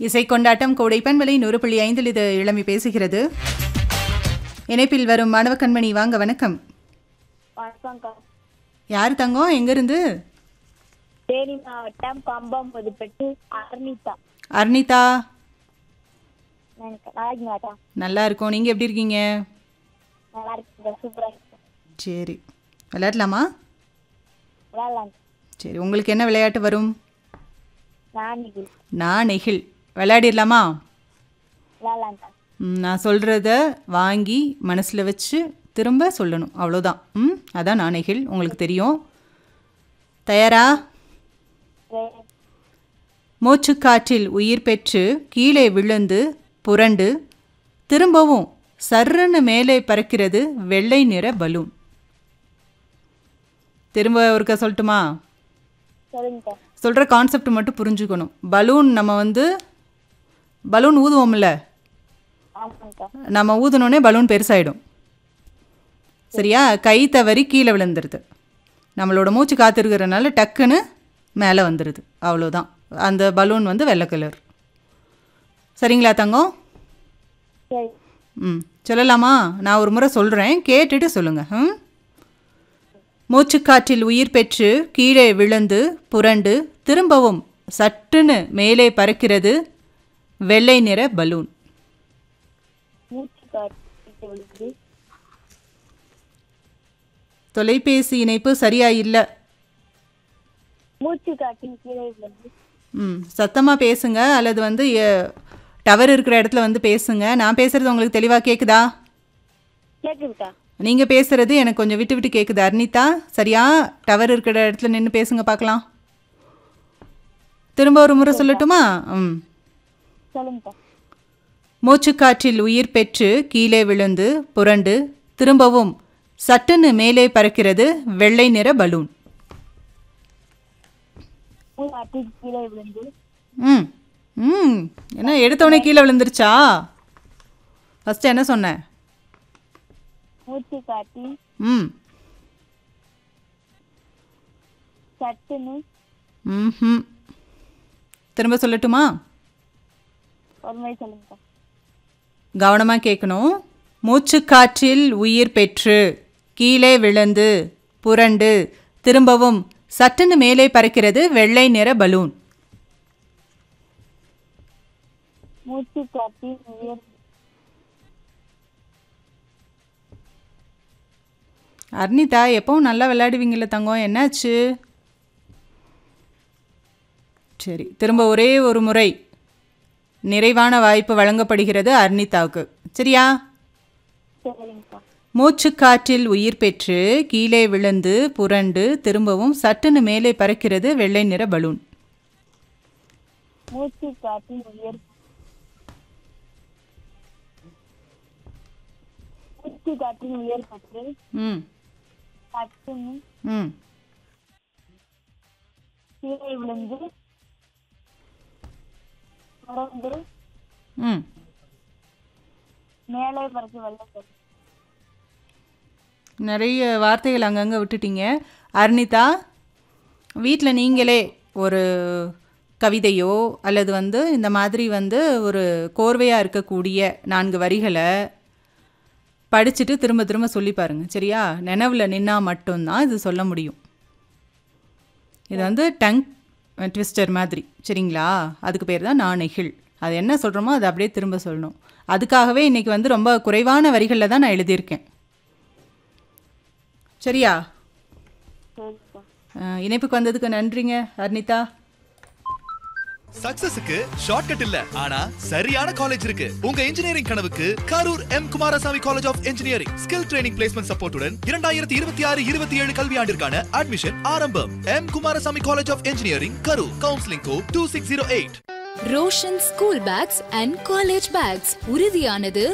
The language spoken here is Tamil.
இசை கொண்டாட்டம் கோடை பண்பலை நூறு புள்ளி ஐந்தில் இது இளமை பேசுகிறது இணைப்பில் வரும் மாணவ கண்மணி வாங்க வணக்கம் வணக்கம்க்கா யார் தங்கம் எங்கிருந்து தேனி மாவட்டம் கம்பம் புதுப்பட்டு அர்னிதா அர்னிதா எனக்கு நல்லா இருக்கீங்களாக்கா நல்லா இருக்கோம் நீங்கள் எப்படி இருக்கீங்க நல்லா இருக்குங்க சூப்பராக இருக்கு சரி விளையாடலாமா விளையாடலாங்க சரி உங்களுக்கு என்ன விளையாட்டு வரும் நான் இது நான் நெகிழ் விளையாடிடலாமா விளையாடலாங்க்கா ம், நான் சொல்கிறத வாங்கி மனசில் வச்சு திரும்ப சொல்லணும் அவ்வளோதான் ம் அதான் நான் நெகிழ் உங்களுக்கு தெரியும் தயாரா சரி. மூச்சுக்காற்றில் உயிர் பெற்று கீழே விழுந்து புரண்டு திரும்பவும் சர்ருன்னு மேலே பறக்கிறது வெள்ளை நிற பலூன் திரும்ப ஒருக்கா சொல்லட்டுமா சொல்லுங்கக்கா சொல்கிற கான்செப்ட் மட்டும் புரிஞ்சுக்கணும் பலூன் நம்ம வந்து பலூன் ஊதுவோம்ல ஆமாங்கக்கா நம்ம ஊதுனோடனே பலூன் பெருசாயிடும் சரியா கை தவறி கீழே விழுந்துருது நம்மளோட மூச்சு காத்திருக்கிறனால டக்குன்னு மேலே வந்துடுது அவ்வளோதான் அந்த பலூன் வந்து வெள்ளை கலர் சரிங்களா தங்கம் சரி ம் சொல்லலாமா நான் ஒரு முறை சொல்கிறேன் கேட்டுட்டு சொல்லுங்கள் ம் மூச்சுக்காற்றில் உயிர் பெற்று கீழே விழுந்து புரண்டு திரும்பவும் சட்டுன்னு மேலே பறக்கிறது வெள்ளை நிற பலூன் மூச்சு காட்டு விழுந்து தொலைபேசி இணைப்பு சரியா இல்லை மூச்சு காட்டின் கீழே விழுந்து ம் சத்தமாக பேசுங்க அல்லது வந்து டவர் இருக்கிற இடத்துல வந்து பேசுங்க நான் பேசுகிறது உங்களுக்கு தெளிவாக கேட்குதா கேட்குதுக்கா நீங்கள் பேசுகிறது எனக்கு கொஞ்சம் விட்டு விட்டு கேட்குது அர்னிதா சரியா டவர் இருக்கிற இடத்துல நின்று பேசுங்க பார்க்கலாம் திரும்ப ஒரு முறை சொல்லட்டுமா ம் சொல்லுங்கக்கா மூச்சுக்காற்றில் உயிர் பெற்று கீழே விழுந்து புரண்டு திரும்பவும் சட்டுன்னு மேலே பறக்கிறது வெள்ளை நிற பலூன் மூச்சு காட்டின் கீழே விழுந்து ம் ம் என்ன எடுத்தவொடனே கீழே விழுந்துருச்சா ஃபஸ்ட்டு என்ன சொன்னேன் மூச்சு காட்டி ம் சட்டுன்னு ம் திரும்ப சொல்லட்டுமா ஒரு மாதிரி சொல்லுங்கக்கா கவனமாக கேட்கணும் மூச்சுக்காற்றில் உயிர் பெற்று கீழே விழுந்து புரண்டு திரும்பவும் சட்டுன்னு மேலே பறக்கிறது வெள்ளை நிற பலூன் மூச்சு காட்டி உயர் அர்னிதா எப்பவும் நல்லா விளையாடுவீங்கல்ல தங்கம் என்னாச்சு சரி திரும்ப ஒரே ஒரு முறை நிறைவான வாய்ப்பு வழங்கப்படுகிறது அர்னிதாவுக்கு சரியா சரிங்கக்கா மூச்சுக்காற்றில் உயிர் பெற்று கீழே விழுந்து புரண்டு திரும்பவும் சட்டுன்னு மேலே பறக்கிறது வெள்ளை நிற பலூன் மூச்சு காட்டி உயர் மூச்சு காற்றின் உயர் பற்று ம் சட்டுன்னு ம் கீழே விழுந்து தொடர்ந்து ம் மேலே பறக்க வெள்ளம் நிறைய வார்த்தைகள் அங்கங்கே விட்டுட்டீங்க அர்னிதா வீட்டில் நீங்களே ஒரு கவிதையோ அல்லது வந்து இந்த மாதிரி வந்து ஒரு கோர்வையாக இருக்கக்கூடிய நான்கு வரிகளை படிச்சுட்டு திரும்ப திரும்ப சொல்லி பாருங்க சரியா நினைவில் நின்னா மட்டும்தான் இது சொல்ல முடியும் இது வந்து டங் ட்விஸ்டர் மாதிரி சரிங்களா அதுக்கு பேர் தான் நான் நெகிழ் அது என்ன சொல்கிறோமோ அதை அப்படியே திரும்ப சொல்லணும் அதுக்காகவே இன்றைக்கி வந்து ரொம்ப குறைவான வரிகளில் தான் நான் எழுதியிருக்கேன் சரியா சரிக்கா அஹ், இணைப்புக்கு வந்ததுக்கு நன்றிங்க அர்னிதா சக்சஸுக்கு ஷார்ட்கட் இல்ல ஆனா சரியான காலேஜ் இருக்கு உங்க இன்ஜினியரிங் கனவுக்கு Karur M Kumarasamy college of engineering skill training placement சப்போர்ட்டுடன் இரண்டாயிரத்தி இருபத்தி ஆறு இருபத்தி ஏழு கல்வியாண்டிற்கான அட்மிஷன் ஆரம்பம் M Kumarasamy college of engineering Karur counselling code two six zero eight Roshan school bags and college bags உறுதியானது